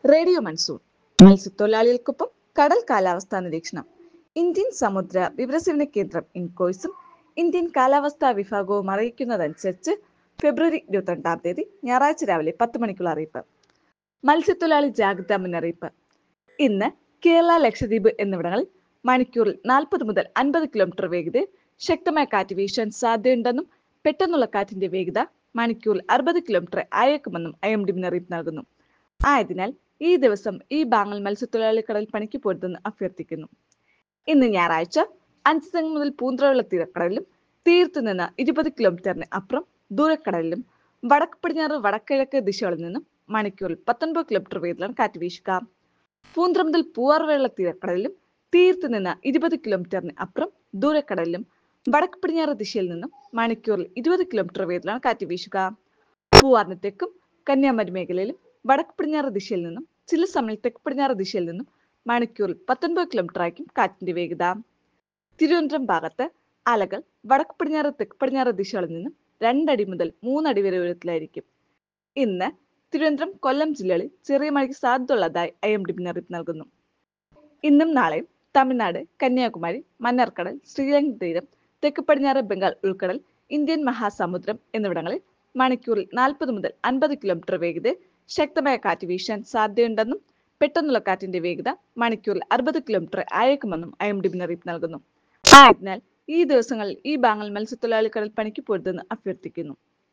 radio monsoon മത്സ്യത്തൊഴിലാളികൾക്കൊപ്പം കടൽ കാലാവസ്ഥാ നിരീക്ഷണം ഇന്ത്യൻ സമുദ്ര വിവരസേവന കേന്ദ്രം ഇൻകോയ്സും ഇന്ത്യൻ കാലാവസ്ഥാ വിഭാഗവും അറിയിക്കുന്നതനുസരിച്ച് ഫെബ്രുവരി ഇരുപത്തിരണ്ടാം തീയതി ഞായറാഴ്ച രാവിലെ പത്ത് മണിക്കുള്ള അറിയിപ്പ് മത്സ്യത്തൊഴിലാളി ജാഗ്രതാ മുന്നറിയിപ്പ് ഇന്ന് കേരള ലക്ഷദ്വീപ് എന്നിവിടങ്ങളിൽ മണിക്കൂറിൽ നാൽപ്പത് മുതൽ അൻപത് കിലോമീറ്റർ വേഗതയിൽ ശക്തമായ കാറ്റ് വീശാൻ സാധ്യതയുണ്ടെന്നും പെട്ടെന്നുള്ള കാറ്റിന്റെ വേഗത മണിക്കൂറിൽ അറുപത് കിലോമീറ്റർ ആയേക്കുമെന്നും ഐ എം ഡി മുന്നറിയിപ്പ് നൽകുന്നു ആയതിനാൽ ഈ ദിവസം ഈ ബാങ്ങൽ മത്സ്യത്തൊഴിലാളി കടൽ പണിക്ക് പോരുതെന്ന് അഭ്യർത്ഥിക്കുന്നു ഇന്ന് ഞായറാഴ്ച അഞ്ച് തെങ്ങ് മുതൽ പൂന്തറയുള്ള തീരക്കടലിലും തീരത്തു നിന്ന് ഇരുപത് കിലോമീറ്ററിന് അപ്പുറം ദൂരക്കടലിലും വടക്ക് പടിഞ്ഞാറ് വടക്കിഴക്ക് ദിശകളിൽ നിന്നും മണിക്കൂറിൽ പത്തൊൻപത് കിലോമീറ്റർ വേഗത്തിലാണ് കാറ്റ് വീശുക പൂന്തറ മുതൽ പൂവാർവെള്ള തീരക്കടലിലും തീരത്ത് നിന്ന് ഇരുപത് കിലോമീറ്ററിന് അപ്പുറം ദൂരക്കടലിലും വടക്ക് പടിഞ്ഞാറ് ദിശയിൽ നിന്നും മണിക്കൂറിൽ ഇരുപത് കിലോമീറ്റർ വേഗത്തിലാണ് കാറ്റ് വീശുക പൂവാറിന് തെക്കും കന്യാകുമാരി മേഖലയിലും വടക്ക് പടിഞ്ഞാറ് ദിശയിൽ നിന്നും ചില സമയം തെക്ക് പടിഞ്ഞാറ് ദിശയിൽ നിന്നും മണിക്കൂറിൽ പത്തൊൻപത് കിലോമീറ്റർ ആയിരിക്കും കാറ്റിന്റെ വേഗത തിരുവനന്തപുരം ഭാഗത്ത് അലകൾ വടക്ക് പടിഞ്ഞാറ് തെക്ക് പടിഞ്ഞാറ് ദിശകളിൽ നിന്നും രണ്ടടി മുതൽ മൂന്നടി വരെ ഉയരത്തിലായിരിക്കും ഇന്ന് തിരുവനന്തപുരം കൊല്ലം ജില്ലകളിൽ ചെറിയ മഴയ്ക്ക് സാധ്യതയുള്ളതായി ഐ എം ഡി മുന്നറിയിപ്പ് നൽകുന്നു ഇന്നും നാളെയും തമിഴ്നാട് കന്യാകുമാരി മന്നാർക്കടൽ ശ്രീലങ്കൻ തീരം തെക്ക് പടിഞ്ഞാറ് ബംഗാൾ ഉൾക്കടൽ ഇന്ത്യൻ മഹാസമുദ്രം എന്നിവിടങ്ങളിൽ മണിക്കൂറിൽ നാൽപ്പത് മുതൽ അൻപത് കിലോമീറ്റർ വേഗതയിൽ ശക്തമായ കാറ്റ് വീശാൻ സാധ്യതയുണ്ടെന്നും പെട്ടെന്നുള്ള കാറ്റിന്റെ വേഗത മണിക്കൂറിൽ അറുപത് കിലോമീറ്റർ ആയേക്കുമെന്നും ഐ എം ഡി മുന്നറിയിപ്പ് നൽകുന്നു ആയതിനാൽ ഈ ദിവസങ്ങളിൽ ഈ ബാങ്ങൽ മത്സ്യത്തൊഴിലാളി കടൽ പണിക്ക് പോരുതെന്ന് അഭ്യർത്ഥിക്കുന്നു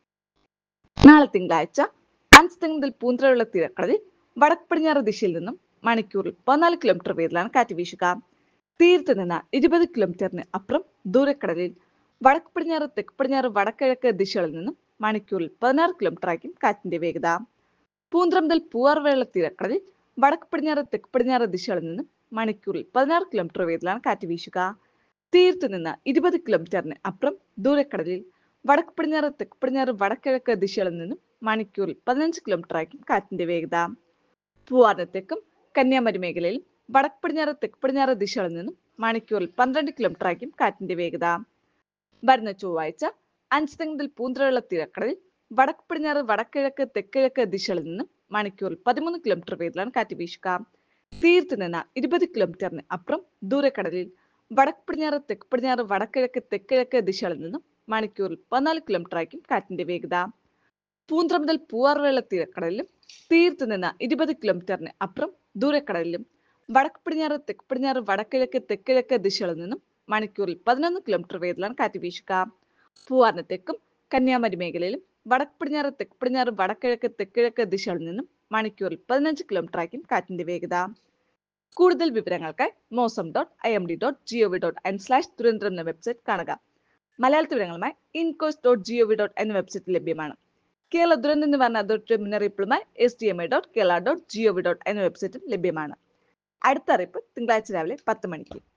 നാളെ തിങ്കളാഴ്ച അഞ്ച് മുതൽ പൂന്തറയുള്ള തീരക്കടലിൽ വടക്ക് പടിഞ്ഞാറ് ദിശയിൽ നിന്നും മണിക്കൂറിൽ പതിനാല് കിലോമീറ്റർ വേഗത്തിലാണ് കാറ്റ് വീശുക തീരത്ത് നിന്ന് ഇരുപത് കിലോമീറ്ററിന് അപ്പുറം ദൂരക്കടലിൽ വടക്ക് പടിഞ്ഞാറ് തെക്ക് പടിഞ്ഞാറ് വടക്കിഴക്ക് ദിശകളിൽ നിന്നും മണിക്കൂറിൽ പതിനാറ് കിലോമീറ്റർ ആയിരിക്കും കാറ്റിന്റെ വേഗത പൂന്തറ മുതൽ പൂവാർവേള തീരക്കടലിൽ വടക്ക് പടിഞ്ഞാറ് തെക്ക് പടിഞ്ഞാറ് ദിശകളിൽ നിന്നും മണിക്കൂറിൽ പതിനാറ് കിലോമീറ്റർ വേഗത്തിലാണ് കാറ്റ് വീശുക തീരത്ത് നിന്ന് ഇരുപത് കിലോമീറ്ററിന് അപ്പുറം ദൂരക്കടലിൽ വടക്ക് പടിഞ്ഞാറ് തെക്ക് പടിഞ്ഞാറ് വടക്കിഴക്ക് ദിശകളിൽ നിന്നും മണിക്കൂറിൽ പതിനഞ്ച് കിലോമീറ്റർ ആയിരിക്കും കാറ്റിന്റെ വേഗത പൂവാറിന് തെക്കും കന്യാകുമാരി മേഖലയിൽ വടക്ക് പടിഞ്ഞാറ് തെക്ക് പടിഞ്ഞാറ് ദിശകളിൽ നിന്നും മണിക്കൂറിൽ പന്ത്രണ്ട് കിലോമീറ്റർ ആയിരിക്കും കാറ്റിന്റെ വേഗത വരുന്ന ചൊവ്വാഴ്ച അഞ്ച് മുതൽ പൂന്തറയുള്ള തീരക്കടലിൽ വടക്ക് പടിഞ്ഞാറ് വടക്കിഴക്ക് തെക്കിഴക്ക് ദിശകളിൽ നിന്നും മണിക്കൂറിൽ പതിമൂന്ന് കിലോമീറ്റർ വേഗത്തിലാണ് കാറ്റ് വീശുക തീരത്ത് നിന്ന് ഇരുപത് കിലോമീറ്ററിന് അപ്പുറം ദൂരക്കടലിൽ വടക്ക് പടിഞ്ഞാറ് തെക്ക് പടിഞ്ഞാറ് വടക്കിഴക്ക് തെക്കിഴക്ക് ദിശകളിൽ നിന്നും മണിക്കൂറിൽ പതിനാല് കിലോമീറ്റർ ആയിരിക്കും കാറ്റിന്റെ വേഗത പൂന്തറ മുതൽ പൂവാർവേള തീരക്കടലിലും തീരത്ത് നിന്ന് ഇരുപത് കിലോമീറ്ററിന് അപ്പുറം ദൂരക്കടലിലും വടക്ക് പടിഞ്ഞാറ് തെക്ക് പടിഞ്ഞാറ് വടക്കിഴക്ക് തെക്കിഴക്ക് ദിശകളിൽ നിന്നും മണിക്കൂറിൽ പതിനൊന്ന് കിലോമീറ്റർ വേഗത്തിലാണ് കാറ്റ് വീശുക പൂവാറിന് തെക്കും കന്യാകുമാരി മേഖലയിലും വടക്ക് പടിഞ്ഞാറ് തെക്ക് പടിഞ്ഞാറ് വടക്കിഴക്ക് തെക്കിഴക്ക് ദിശകളിൽ നിന്നും മണിക്കൂറിൽ പതിനഞ്ച് കിലോമീറ്റർ ആയിരിക്കും കാറ്റിന്റെ വേഗത കൂടുതൽ വിവരങ്ങൾക്കായി Mausam dot I M D dot G O V dot N slash Thiruvananthapuram എന്ന വെബ്സൈറ്റ് കാണുക മലയാളത്തിൽ വിവരങ്ങളുമായി INCOIS dot G O V dot എന്ന വെബ്സൈറ്റ് ലഭ്യമാണ് കേരള ദുരന്ത നിവാരണ അതോറിറ്റി മുന്നറിയിപ്പുകളുമായി S D M I dot Kerala dot G O V dot എന്ന വെബ്സൈറ്റും ലഭ്യമാണ് അടുത്ത അറിയിപ്പ് തിങ്കളാഴ്ച രാവിലെ പത്ത് മണിക്ക്